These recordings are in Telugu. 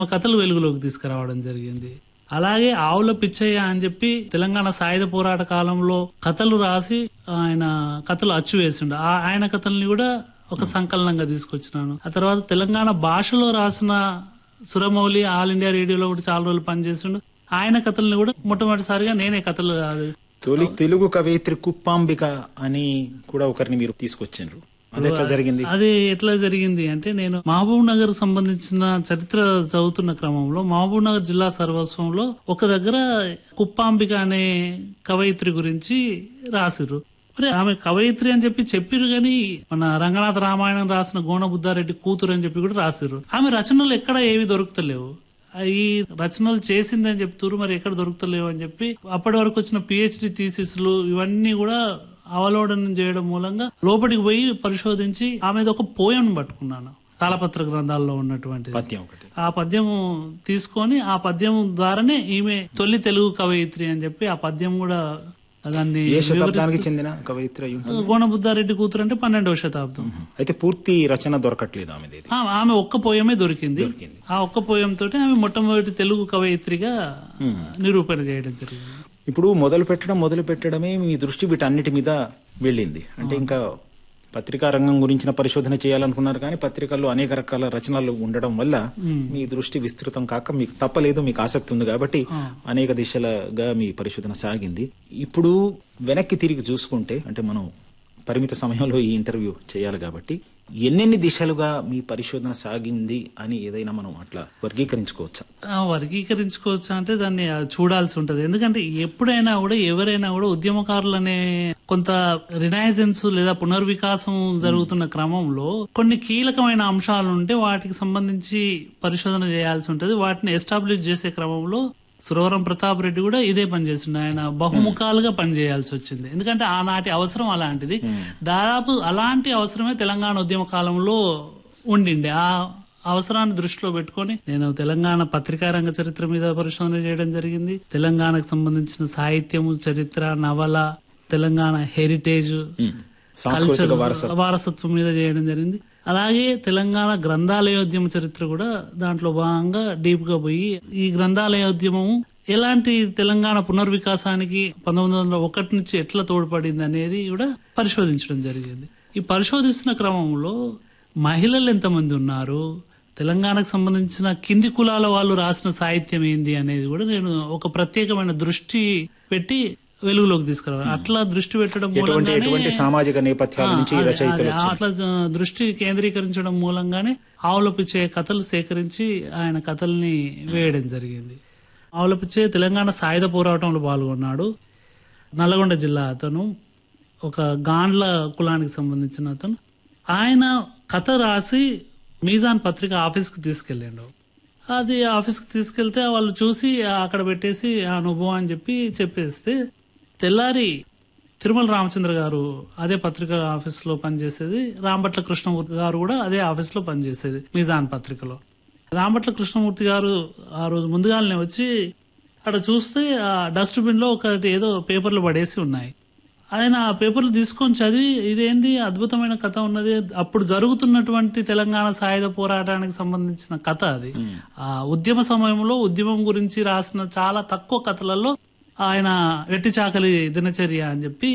మా కథలు వెలుగులోకి తీసుకురావడం జరిగింది అలాగే ఆవుల పిచ్చయ్య అని చెప్పి తెలంగాణ సాయుధ పోరాట కాలంలో కథలు రాసి ఆయన కథలు అచ్చు వేసిండు ఆ ఆయన కథల్ని కూడా ఒక సంకలనంగా తీసుకొచ్చినాను ఆ తర్వాత తెలంగాణ భాషలో రాసిన సురమౌలి ఆల్ ఇండియా రేడియోలో కూడా చాలా రోజులు పనిచేసిండు ఆయన కథల్ని కూడా మొట్టమొదటిసారిగా నేనే కథలు అది తొలి తెలుగు కవయిత్రి కుప్పాంబిక అని కూడా ఒకరిని మీరు తీసుకొచ్చిండ్రు అది ఎట్లా జరిగింది అది ఎట్లా జరిగింది అంటే నేను మహబూబ్ నగర్ సంబంధించిన చరిత్ర చదువుతున్న క్రమంలో మహబూబ్ నగర్ జిల్లా సర్వస్వంలో ఒక దగ్గర కుప్పాంబిక అనే కవయిత్రి గురించి రాసిర్రు మరి ఆమె కవయిత్రి అని చెప్పి చెప్పిరు గాని మన రంగనాథ రామాయణం రాసిన గోణ బుద్ధారెడ్డి కూతురు అని చెప్పి కూడా రాసిర్రు ఆమె రచనలు ఎక్కడ ఏవి దొరుకుతలేవు ఆ ఈ రచనలు చేసిందని చెప్తున్నారు మరి ఎక్కడ దొరుకుతలేవు అని చెప్పి అప్పటి వరకు వచ్చిన పిహెచ్డి థీసిస్లు ఇవన్నీ కూడా అవలోడనం చేయడం మూలంగా లోపలికి పోయి పరిశోధించి ఆమె ఒక పోయం పట్టుకున్నాను తాళపత్ర గ్రంథాల్లో ఉన్నటువంటిది పద్యం ఒకటి ఆ పద్యము తీసుకొని ఆ పద్యం ద్వారానే ఈమె తొలి తెలుగు కవయిత్రి అని చెప్పి ఆ పద్యం కూడా దాన్ని ఏ శతాబ్దానికి చెందిన కవయిత్రి అయి ఉంటుంది? గోణబుద్ధారెడ్డి కూతురు అంటే పన్నెండవ శతాబ్దం అయితే పూర్తి రచన దొరకట్లేదు ఆమెది ఇది. ఆ- ఆమె ఒక్క పోయమే దొరికింది దొరికింది. ఆ ఒక్క పోయం తోటి ఆమె మొట్టమొదటి తెలుగు కవయిత్రిగా నిరూపణ చేయడం జరిగింది ఇప్పుడు మొదలు పెట్టడం మొదలు పెట్టడమే మీ దృష్టి వీటన్నిటి మీద వెళ్ళింది అంటే ఇంకా పత్రికా రంగం గురించిన పరిశోధన చేయాలనుకున్నారు కానీ పత్రికల్లో అనేక రకాల రచనలు ఉండడం వల్ల మీ దృష్టి విస్తృతం కాక మీకు తప్పలేదు మీకు ఆసక్తి ఉంది కాబట్టి అనేక దిశలుగా మీ పరిశోధన సాగింది ఇప్పుడు వెనక్కి తిరిగి చూసుకుంటే అంటే మనం పరిమిత సమయంలో ఈ ఇంటర్వ్యూ చేయాలి కాబట్టి ఎన్నెన్ని దిశలుగా మీ పరిశోధన సాగింది అని ఏదైనా మనం అట్లా వర్గీకరించుకోవచ్చా ఆ, వర్గీకరించుకోవచ్చా అంటే దాన్ని ఆ, చూడాల్సి ఉంటది ఎందుకంటే ఎప్పుడైనా కూడా ఎవరైనా కూడా ఉద్యమకారులు అనే కొంత రినైజెన్స్ లేదా పునర్వికాసం జరుగుతున్న క్రమంలో కొన్ని కీలకమైన అంశాలు ఉంటే వాటికి సంబంధించి పరిశోధన చేయాల్సి ఉంటది వాటిని ఎస్టాబ్లిష్ చేసే క్రమంలో సురవరం ప్రతాప్ రెడ్డి కూడా ఇదే పని చేస్తుండే ఆయన బహుముఖాలుగా పనిచేయాల్సి వచ్చింది ఎందుకంటే ఆనాటి అవసరం అలాంటిది దాదాపు అలాంటి అవసరమే తెలంగాణ ఉద్యమ కాలంలో ఉండిండే ఆ అవసరాన్ని దృష్టిలో పెట్టుకొని నేను తెలంగాణ పత్రికా రంగ చరిత్ర మీద పరిశోధన చేయడం జరిగింది తెలంగాణకు సంబంధించిన సాహిత్యము చరిత్ర నవల తెలంగాణ హెరిటేజ్ సాంస్కృతిక కల్చర్ వారసత్వం వారసత్వం మీద చేయడం జరిగింది అలాగే తెలంగాణ గ్రంథాలయోద్యమ చరిత్ర కూడా దాంట్లో భాగంగా డీప్ గా పోయి ఈ గ్రంథాలయోద్యమం ఎలాంటి తెలంగాణ పునర్వికాసానికి పంతొమ్మిది వందల ఒకటి నుంచి ఎట్లా తోడ్పడింది అనేది కూడా పరిశోధించడం జరిగింది ఈ పరిశోధిస్తున్న క్రమంలో మహిళలు ఎంతమంది ఉన్నారు తెలంగాణకు సంబంధించిన కింది కులాల వాళ్ళు రాసిన సాహిత్యం ఏంది అనేది కూడా నేను ఒక ప్రత్యేకమైన దృష్టి పెట్టి వెలుగులోకి తీసుకురావాలి అట్లా దృష్టి పెట్టడం ఎటువంటి మూలంగానే ఎటువంటి సామాజిక నేపథ్యాల నుంచి ఈ అదే, రచయితలు అదే, అట్లా జ- దృష్టి కేంద్రీకరించడం మూలంగానే ఆవులపిచ్చే కథలు సేకరించి ఆయన కథల్ని వేయడం జరిగింది ఆవులపిచ్చే తెలంగాణ సాయుధ పోరాటంలో పాల్గొన్నాడు నల్లగొండ జిల్లా అతను ఒక గాండ్ల కులానికి సంబంధించిన అతను ఆయన కథ రాసి మీజాన్ పత్రిక ఆఫీస్కి తీసుకెళ్ళాడు అది ఆఫీస్కి తీసుకెళ్తే వాళ్ళు చూసి అక్కడ పెట్టేసి ఆ నువ్వు అని చెప్పి చెప్పేస్తే తెల్లారి తిరుమల రామచంద్ర గారు అదే పత్రిక ఆఫీస్ లో పనిచేసేది రాంభట్ల కృష్ణమూర్తి గారు కూడా అదే ఆఫీస్ లో పనిచేసేది మీజాన్ పత్రికలో రాంభట్ల కృష్ణమూర్తి గారు ఆ రోజు ముందుగానే వచ్చి అక్కడ చూస్తే ఆ డస్ట్బిన్ లో ఒకటి ఏదో పేపర్లు పడేసి ఉన్నాయి ఆయన ఆ పేపర్లు తీసుకొని చదివి ఇదేంది అద్భుతమైన కథ ఉన్నది అప్పుడు జరుగుతున్నటువంటి తెలంగాణ సాయుధ పోరాటానికి సంబంధించిన కథ అది ఆ ఉద్యమ సమయంలో ఉద్యమం గురించి రాసిన చాలా తక్కువ కథలలో ఆయన వెట్టి చాకలి దినచర్య అని చెప్పి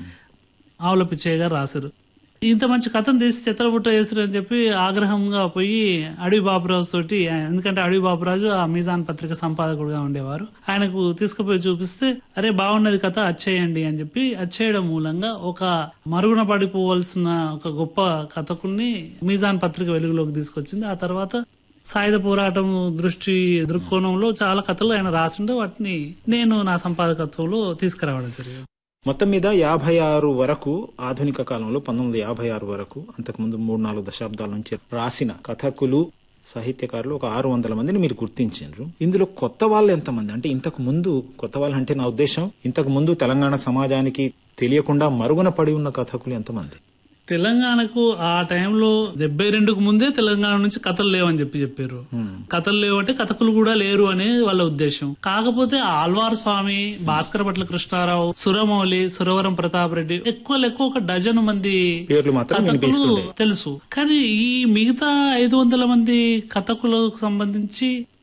ఆవుల పిచ్చయ్య గారు రాశారు ఇంత మంచి కథను తీసి చిత్రబుట్ట వేసారు అని చెప్పి ఆగ్రహంగా పోయి అడవి బాబురాజు తోటి ఎందుకంటే అడవి బాబురాజు ఆ మీజాన్ పత్రిక సంపాదకుడుగా ఉండేవారు ఆయనకు తీసుకుపోయి చూపిస్తే అరే బాగున్నది కథ అచ్చేయండి అని చెప్పి అచ్చేయడం మూలంగా ఒక మరుగున పడిపోవలసిన ఒక గొప్ప కథకుని మీజాన్ పత్రిక వెలుగులోకి తీసుకొచ్చింది ఆ తర్వాత సాయుధ పోరాటం దృష్టి దృక్కోణంలో చాలా కథలు ఆయన రాసిండే వాటిని నేను నా సంపాదకత్వంలో తీసుకురావడం జరిగింది మొత్తం మీద యాభై ఆరు వరకు ఆధునిక కాలంలో పంతొమ్మిది యాభై ఆరు వరకు అంతకుముందు మూడు నాలుగు దశాబ్దాల నుంచి రాసిన కథకులు సాహిత్యకారులు ఒక ఆరు వందల మందిని మీరు గుర్తించారు ఇందులో కొత్త వాళ్ళు ఎంతమంది అంటే ఇంతకు ముందు కొత్త వాళ్ళు అంటే నా ఉద్దేశం ఇంతకు ముందు తెలంగాణ సమాజానికి తెలియకుండా మరుగున పడి ఉన్న కథకులు ఎంతమంది తెలంగాణకు ఆ టైంలో డెబ్బై రెండుకు ముందే తెలంగాణ నుంచి కథలు లేవని చెప్పి చెప్పారు కథలు లేవంటే కథకులు కూడా లేరు అనేది వాళ్ళ ఉద్దేశం కాకపోతే ఆల్వార్ స్వామి భాస్కర భట్ల కృష్ణారావు సురమౌళి సురవరం ప్రతాప్ రెడ్డి ఎక్కువ ఎక్కువ ఒక డజన్ మంది పేర్లు మాత్రం కథకులు వినిపిస్తుండే తెలుసు కానీ ఈ మిగతా ఐదు వందల మంది కథకులకు సంబంధించి